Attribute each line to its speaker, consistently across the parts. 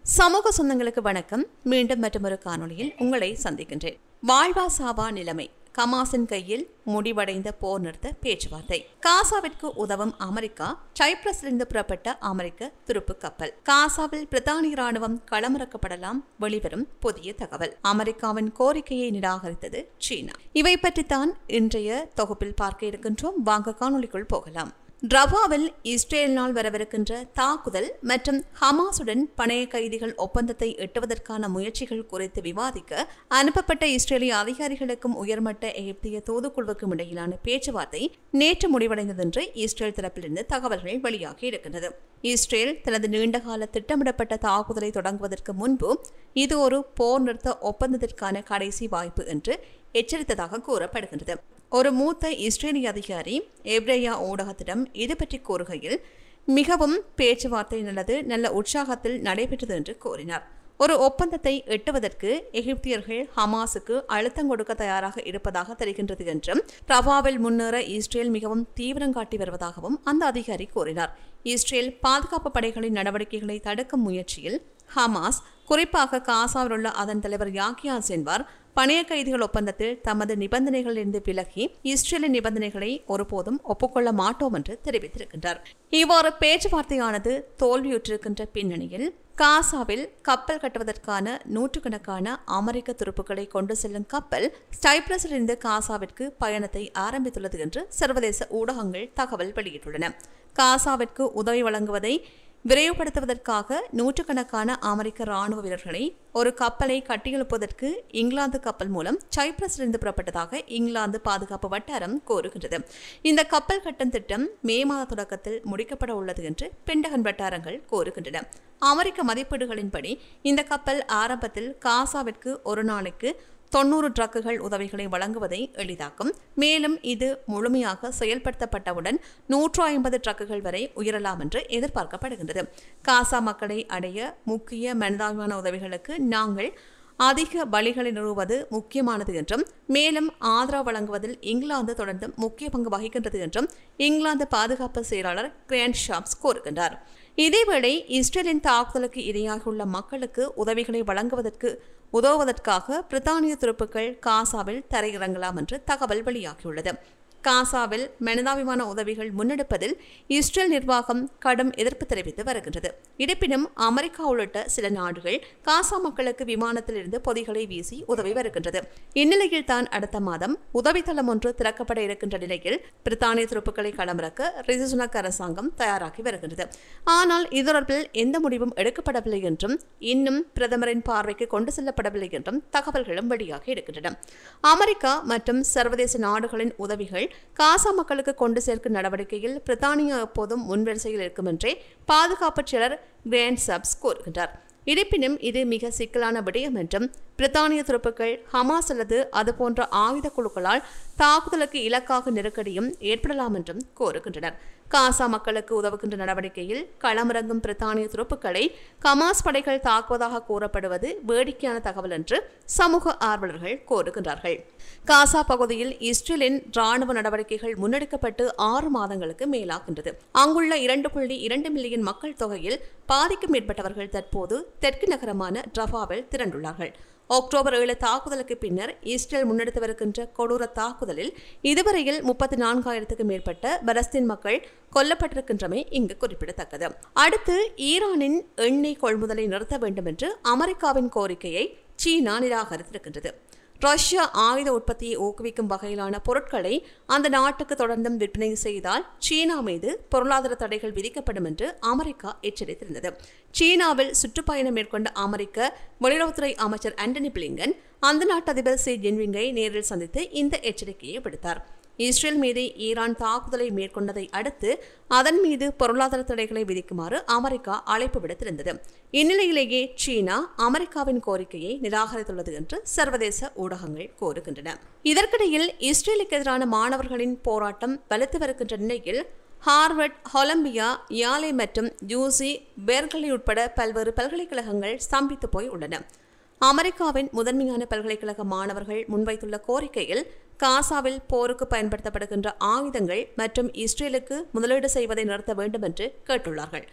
Speaker 1: சமூக சொந்தங்களுக்கு வணக்கம் மீண்டும் மற்றொரு காணொளியில் உங்களை சந்திக்கின்றேன் வாழ்வா சாவா நிலைமை கமாஸின் கையில் முடிவடைந்த போர் நிறுத்த பேச்சுவார்த்தை காசாவிற்கு உதவும் அமெரிக்கா சைப்ரஸிலிருந்து புறப்பட்ட அமெரிக்க துருப்பு கப்பல் காசாவில் பிரித்தானிய ராணுவம் களமிறக்கப்படலாம் வெளிவரும் புதிய தகவல் அமெரிக்காவின் கோரிக்கையை நிராகரித்தது சீனா இவை பற்றித்தான் இன்றைய தொகுப்பில் பார்க்க இருக்கின்றோம் வாங்க காணொளிக்குள் போகலாம் ரவாவில் இஸ்ரேலினால் வரவிருக்கின்ற தாக்குதல் மற்றும் ஹமாஸுடன் பணைய கைதிகள் ஒப்பந்தத்தை எட்டுவதற்கான முயற்சிகள் குறித்து விவாதிக்க அனுப்பப்பட்ட இஸ்ரேலிய அதிகாரிகளுக்கும் உயர்மட்ட எகிப்திய தூதுக்குழுவுக்கும் இடையிலான பேச்சுவார்த்தை நேற்று முடிவடைந்தது என்று இஸ்ரேல் தரப்பிலிருந்து தகவல்கள் வெளியாகி இருக்கின்றது இஸ்ரேல் தனது நீண்டகால திட்டமிடப்பட்ட தாக்குதலை தொடங்குவதற்கு முன்பு இது ஒரு போர் நிறுத்த ஒப்பந்தத்திற்கான கடைசி வாய்ப்பு என்று எச்சரித்ததாக கூறப்படுகின்றது ஒரு மூத்த இஸ்ரேலிய அதிகாரி எப்ரேயா ஊடகத்திடம் இது பற்றி கூறுகையில் மிகவும் பேச்சுவார்த்தை நல்லது நல்ல உற்சாகத்தில் நடைபெற்றது என்று கூறினார் ஒரு ஒப்பந்தத்தை எட்டுவதற்கு எகிப்தியர்கள் ஹமாஸுக்கு அழுத்தம் கொடுக்க தயாராக இருப்பதாக தெரிகின்றது என்றும் ரவாவில் முன்னேற இஸ்ரேல் மிகவும் தீவிரம் காட்டி வருவதாகவும் அந்த அதிகாரி கூறினார் இஸ்ரேல் பாதுகாப்பு படைகளின் நடவடிக்கைகளை தடுக்கும் முயற்சியில் ஹமாஸ் குறிப்பாக காசாவில் உள்ள அதன் தலைவர் யாக்கியா சென்வார் பணைய கைதிகள் ஒப்பந்தத்தில் தமது நிபந்தனைகளிலிருந்து விலகி இஸ்ரேலின் நிபந்தனைகளை ஒருபோதும் ஒப்புக்கொள்ள மாட்டோம் என்று தெரிவித்திருக்கின்றார் இவ்வாறு பேச்சுவார்த்தையானது தோல்வியுற்றிருக்கின்ற பின்னணியில் காசாவில் கப்பல் கட்டுவதற்கான நூற்றுக்கணக்கான அமெரிக்க துருப்புக்களை கொண்டு செல்லும் கப்பல் ஸ்டைப்ரஸிலிருந்து காசாவிற்கு பயணத்தை ஆரம்பித்துள்ளது என்று சர்வதேச ஊடகங்கள் தகவல் வெளியிட்டுள்ளன காசாவிற்கு உதவி வழங்குவதை விரைவுபடுத்துவதற்காக நூற்றுக்கணக்கான அமெரிக்க ராணுவ வீரர்களை ஒரு கப்பலை கட்டியெழுப்புவதற்கு இங்கிலாந்து கப்பல் மூலம் சைப்ரஸிலிருந்து புறப்பட்டதாக இங்கிலாந்து பாதுகாப்பு வட்டாரம் கூறுகின்றது இந்த கப்பல் கட்டும் திட்டம் மே மாத தொடக்கத்தில் முடிக்கப்பட உள்ளது என்று பெண்டகன் வட்டாரங்கள் கூறுகின்றன அமெரிக்க மதிப்பீடுகளின்படி இந்த கப்பல் ஆரம்பத்தில் காசாவிற்கு ஒரு நாளைக்கு தொன்னூறு ட்ரக்குகள் உதவிகளை வழங்குவதை எளிதாக்கும் மேலும் இது முழுமையாக செயல்படுத்தப்பட்டவுடன் நூற்று ஐம்பது ட்ரக்குகள் வரை உயரலாம் என்று எதிர்பார்க்கப்படுகின்றது காசா மக்களை அடைய முக்கிய மனிதாபிமான உதவிகளுக்கு நாங்கள் அதிக பலிகளை நிறுவுவது முக்கியமானது என்றும் மேலும் ஆதரவு வழங்குவதில் இங்கிலாந்து தொடர்ந்து முக்கிய பங்கு வகிக்கின்றது என்றும் இங்கிலாந்து பாதுகாப்பு செயலாளர் கிராண்ட் ஷாப்ஸ் கூறுகின்றார் இதேவேளை இஸ்ரேலின் தாக்குதலுக்கு இரையாகியுள்ள மக்களுக்கு உதவிகளை வழங்குவதற்கு உதவுவதற்காக பிரித்தானிய துருப்புக்கள் காசாவில் தரையிறங்கலாம் என்று தகவல் வெளியாகியுள்ளது காசாவில் மனிதாபிமான உதவிகள் முன்னெடுப்பதில் இஸ்ரேல் நிர்வாகம் கடும் எதிர்ப்பு தெரிவித்து வருகின்றது இருப்பினும் அமெரிக்கா உள்ளிட்ட சில நாடுகள் காசா மக்களுக்கு விமானத்தில் இருந்து பொதிகளை வீசி உதவி வருகின்றது இந்நிலையில் தான் அடுத்த மாதம் உதவித்தளம் ஒன்று திறக்கப்பட இருக்கின்ற நிலையில் பிரித்தானிய துருப்புக்களை களமிறக்க ரிசுசுனக் அரசாங்கம் தயாராகி வருகின்றது ஆனால் இது தொடர்பில் எந்த முடிவும் எடுக்கப்படவில்லை என்றும் இன்னும் பிரதமரின் பார்வைக்கு கொண்டு செல்லப்படவில்லை என்றும் தகவல்களும் வெளியாகி இருக்கின்றன அமெரிக்கா மற்றும் சர்வதேச நாடுகளின் உதவிகள் காசா மக்களுக்கு கொண்டு சேர்க்கும் நடவடிக்கையில் பிரித்தானியா எப்போதும் முன்வரிசையில் இருக்கும் என்றே பாதுகாப்பு செயலர் கிராண்ட் சப்ஸ் கூறுகின்றார் இருப்பினும் இது மிக சிக்கலான விடயம் என்றும் பிரித்தானிய துருப்புக்கள் ஹமாஸ் அல்லது அதுபோன்ற ஆயுத குழுக்களால் தாக்குதலுக்கு இலக்காக நெருக்கடியும் ஏற்படலாம் என்றும் கூறுகின்றனர் காசா மக்களுக்கு உதவுகின்ற நடவடிக்கையில் களமிறங்கும் பிரித்தானிய துருப்புக்களை கமாஸ் படைகள் தாக்குவதாக கூறப்படுவது வேடிக்கையான தகவல் என்று சமூக ஆர்வலர்கள் கூறுகின்றார்கள் காசா பகுதியில் இஸ்ரேலின் ராணுவ நடவடிக்கைகள் முன்னெடுக்கப்பட்டு ஆறு மாதங்களுக்கு மேலாகின்றது அங்குள்ள இரண்டு புள்ளி இரண்டு மில்லியன் மக்கள் தொகையில் பாதிக்கும் மேற்பட்டவர்கள் தற்போது தெற்கு நகரமான ரஃபாவில் திரண்டுள்ளார்கள் அக்டோபர் ஏழு தாக்குதலுக்கு பின்னர் இஸ்ரேல் முன்னெடுத்து வருகின்ற கொடூர தாக்குதலில் இதுவரையில் முப்பத்தி நான்காயிரத்துக்கும் மேற்பட்ட பலஸ்தீன் மக்கள் கொல்லப்பட்டிருக்கின்றமை இங்கு குறிப்பிடத்தக்கது அடுத்து ஈரானின் எண்ணெய் கொள்முதலை நிறுத்த வேண்டும் என்று அமெரிக்காவின் கோரிக்கையை சீனா நிராகரித்திருக்கின்றது ரஷ்யா ஆயுத உற்பத்தியை ஊக்குவிக்கும் வகையிலான பொருட்களை அந்த நாட்டுக்கு தொடர்ந்தும் விற்பனை செய்தால் சீனா மீது பொருளாதார தடைகள் விதிக்கப்படும் என்று அமெரிக்கா எச்சரித்திருந்தது சீனாவில் சுற்றுப்பயணம் மேற்கொண்ட அமெரிக்க வெளியுறவுத்துறை அமைச்சர் ஆண்டனி பிளிங்கன் அந்த நாட்டு அதிபர் சி ஜின்விங்கை நேரில் சந்தித்து இந்த எச்சரிக்கையை விடுத்தார் இஸ்ரேல் மீது ஈரான் தாக்குதலை மேற்கொண்டதை அடுத்து அதன் மீது பொருளாதார தடைகளை விதிக்குமாறு அமெரிக்கா அழைப்பு விடுத்திருந்தது இந்நிலையிலேயே சீனா அமெரிக்காவின் கோரிக்கையை நிராகரித்துள்ளது என்று சர்வதேச ஊடகங்கள் கூறுகின்றன இதற்கிடையில் இஸ்ரேலுக்கு எதிரான மாணவர்களின் போராட்டம் வலுத்து வருகின்ற நிலையில் ஹார்வர்ட் கொலம்பியா யாலே மற்றும் யூசி பெர்கலி உட்பட பல்வேறு பல்கலைக்கழகங்கள் ஸ்தம்பித்து போய் உள்ளன அமெரிக்காவின் முதன்மையான பல்கலைக்கழக மாணவர்கள் முன்வைத்துள்ள கோரிக்கையில் காசாவில் போருக்கு பயன்படுத்தப்படுகின்ற ஆயுதங்கள் மற்றும் இஸ்ரேலுக்கு முதலீடு செய்வதை நிறுத்த வேண்டும் என்று கேட்டுள்ளார்கள்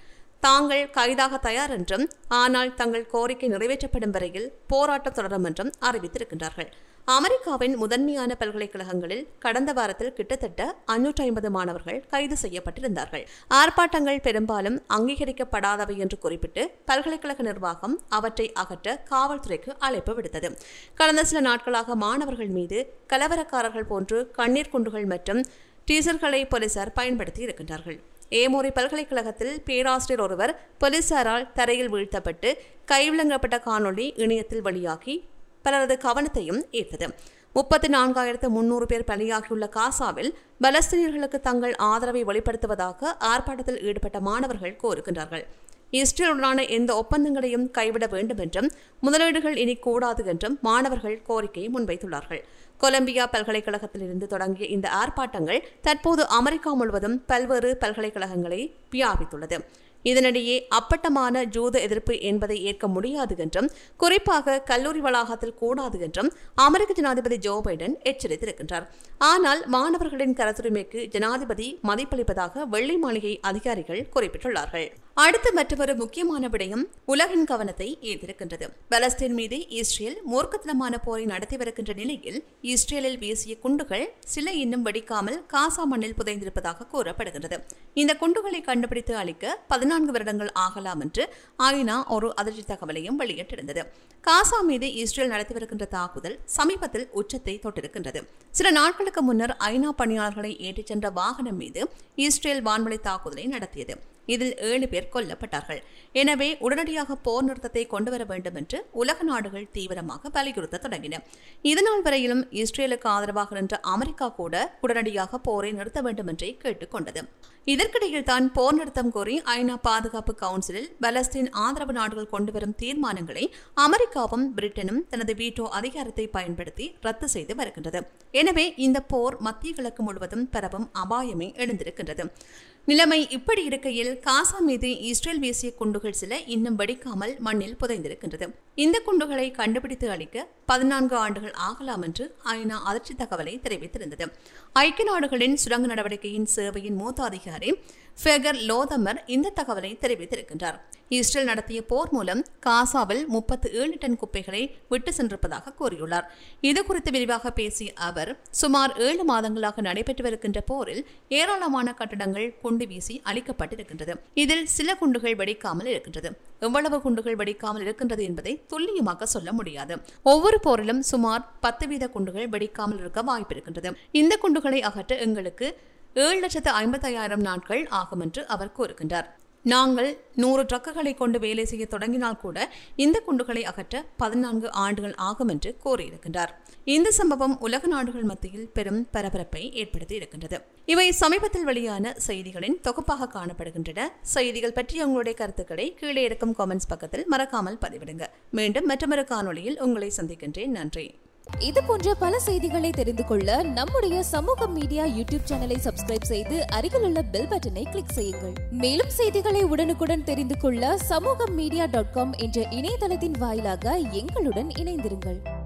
Speaker 1: தாங்கள் கைதாக தயார் என்றும் ஆனால் தங்கள் கோரிக்கை நிறைவேற்றப்படும் வரையில் போராட்டம் தொடரும் என்றும் அறிவித்திருக்கின்றார்கள் அமெரிக்காவின் முதன்மையான பல்கலைக்கழகங்களில் கடந்த வாரத்தில் கிட்டத்தட்ட அஞ்சூற்றி ஐம்பது மாணவர்கள் கைது செய்யப்பட்டிருந்தார்கள் ஆர்ப்பாட்டங்கள் பெரும்பாலும் அங்கீகரிக்கப்படாதவை என்று குறிப்பிட்டு பல்கலைக்கழக நிர்வாகம் அவற்றை அகற்ற காவல்துறைக்கு அழைப்பு விடுத்தது கடந்த சில நாட்களாக மாணவர்கள் மீது கலவரக்காரர்கள் போன்று கண்ணீர் குண்டுகள் மற்றும் டீசர்களை போலீசார் பயன்படுத்தி இருக்கின்றார்கள் ஏமோரி பல்கலைக்கழகத்தில் பேராசிரியர் ஒருவர் போலீசாரால் தரையில் வீழ்த்தப்பட்டு கைவிளங்கப்பட்ட காணொளி இணையத்தில் வெளியாகி பலரது கவனத்தையும் ஈர்த்தது முப்பத்தி நான்காயிரத்து முன்னூறு பேர் பலியாகியுள்ள காசாவில் பலஸ்தீனியர்களுக்கு தங்கள் ஆதரவை வெளிப்படுத்துவதாக ஆர்ப்பாட்டத்தில் ஈடுபட்ட மாணவர்கள் கோருகின்றார்கள் இஸ்ரேலுடனான எந்த ஒப்பந்தங்களையும் கைவிட வேண்டும் என்றும் முதலீடுகள் இனி கூடாது என்றும் மாணவர்கள் கோரிக்கை முன்வைத்துள்ளார்கள் கொலம்பியா பல்கலைக்கழகத்திலிருந்து தொடங்கிய இந்த ஆர்ப்பாட்டங்கள் தற்போது அமெரிக்கா முழுவதும் பல்வேறு பல்கலைக்கழகங்களை வியாபித்துள்ளது இதனிடையே அப்பட்டமான ஜூத எதிர்ப்பு என்பதை ஏற்க முடியாது என்றும் குறிப்பாக கல்லூரி வளாகத்தில் கூடாது என்றும் அமெரிக்க ஜனாதிபதி ஜோ பைடன் எச்சரித்திருக்கின்றார் ஆனால் மாணவர்களின் கருத்துரிமைக்கு ஜனாதிபதி மதிப்பளிப்பதாக வெள்ளை மாளிகை அதிகாரிகள் குறிப்பிட்டுள்ளார்கள் அடுத்து மற்றொரு முக்கியமான விடயம் உலகின் கவனத்தை ஈர்த்திருக்கின்றது பலஸ்தீன் மீது இஸ்ரேல் மூர்க்கத்தனமான போரை நடத்தி வருகின்ற நிலையில் இஸ்ரேலில் வீசிய குண்டுகள் சில இன்னும் வெடிக்காமல் காசா மண்ணில் புதைந்திருப்பதாக கூறப்படுகின்றது இந்த குண்டுகளை கண்டுபிடித்து அளிக்க பதினான்கு வருடங்கள் ஆகலாம் என்று ஐநா ஒரு அதிர்ச்சி தகவலையும் வெளியிட்டிருந்தது காசா மீது இஸ்ரேல் நடத்தி வருகின்ற தாக்குதல் சமீபத்தில் உச்சத்தை தொட்டிருக்கின்றது சில நாட்களுக்கு முன்னர் ஐநா பணியாளர்களை ஏற்றிச் சென்ற வாகனம் மீது இஸ்ரேல் வான்வழி தாக்குதலை நடத்தியது இதில் ஏழு பேர் கொல்லப்பட்டார்கள் எனவே உடனடியாக போர் நிறுத்தத்தை கொண்டுவர வேண்டும் என்று உலக நாடுகள் தீவிரமாக வலியுறுத்த தொடங்கின இதனால் வரையிலும் இஸ்ரேலுக்கு ஆதரவாக நின்ற அமெரிக்கா கூட உடனடியாக போரை நிறுத்த வேண்டும் என்றே கேட்டுக்கொண்டது இதற்கிடையில் தான் போர் நிறுத்தம் கோரி ஐநா பாதுகாப்பு கவுன்சிலில் பலஸ்தீன் ஆதரவு நாடுகள் கொண்டுவரும் தீர்மானங்களை அமெரிக்காவும் பிரிட்டனும் தனது வீட்டோ அதிகாரத்தை பயன்படுத்தி ரத்து செய்து வருகின்றது எனவே இந்த போர் மத்திய கிழக்கு முழுவதும் பரவும் அபாயமே எழுந்திருக்கின்றது நிலைமை இப்படி இருக்கையில் காசா மீது இஸ்ரேல் வீசிய குண்டுகள் சில இன்னும் வெடிக்காமல் மண்ணில் புதைந்திருக்கின்றது இந்த குண்டுகளை கண்டுபிடித்து அளிக்க பதினான்கு ஆண்டுகள் ஆகலாம் என்று ஐநா அதிர்ச்சி தகவலை தெரிவித்திருந்தது ஐக்கிய நாடுகளின் சுரங்க நடவடிக்கையின் சேவையின் மூத்த அதிகாரி ஃபெகர் லோதமர் இந்த தகவலை தெரிவித்திருக்கின்றார் இஸ்ரேல் நடத்திய போர் மூலம் காசாவில் முப்பத்து ஏழு டன் குப்பைகளை விட்டு சென்றிருப்பதாக கூறியுள்ளார் இது குறித்து விரிவாக பேசிய அவர் சுமார் ஏழு மாதங்களாக நடைபெற்று வருகின்ற போரில் ஏராளமான கட்டடங்கள் குண்டு வீசி அளிக்கப்பட்டிருக்கின்றது இதில் சில குண்டுகள் வெடிக்காமல் இருக்கின்றது எவ்வளவு குண்டுகள் வெடிக்காமல் இருக்கின்றது என்பதை துல்லியமாக சொல்ல முடியாது ஒவ்வொரு போரிலும் சுமார் பத்து வீத குண்டுகள் வெடிக்காமல் இருக்க வாய்ப்பு இருக்கின்றது இந்த குண்டுகளை அகற்ற எங்களுக்கு ஏழு லட்சத்து ஐம்பத்தையாயிரம் நாட்கள் ஆகும் என்று அவர் கூறுகின்றார் நாங்கள் நூறு ட்ரக்குகளை கொண்டு வேலை செய்ய தொடங்கினால் கூட இந்த குண்டுகளை அகற்ற பதினான்கு ஆண்டுகள் ஆகும் என்று கூறியிருக்கின்றார் இந்த சம்பவம் உலக நாடுகள் மத்தியில் பெரும் பரபரப்பை ஏற்படுத்தி இருக்கின்றது இவை சமீபத்தில் வெளியான செய்திகளின் தொகுப்பாக காணப்படுகின்றன செய்திகள் பற்றிய உங்களுடைய கருத்துக்களை கீழே இருக்கும் காமெண்ட்ஸ் பக்கத்தில் மறக்காமல் பதிவிடுங்க மீண்டும் மற்றொரு காணொளியில் உங்களை சந்திக்கின்றேன் நன்றி
Speaker 2: இது போன்ற பல செய்திகளை தெரிந்து கொள்ள நம்முடைய சமூக மீடியா யூடியூப் சேனலை சப்ஸ்கிரைப் செய்து அருகில் உள்ள பெல் பட்டனை கிளிக் செய்யுங்கள் மேலும் செய்திகளை உடனுக்குடன் தெரிந்து கொள்ள சமூக மீடியா டாட் காம் என்ற இணையதளத்தின் வாயிலாக எங்களுடன் இணைந்திருங்கள்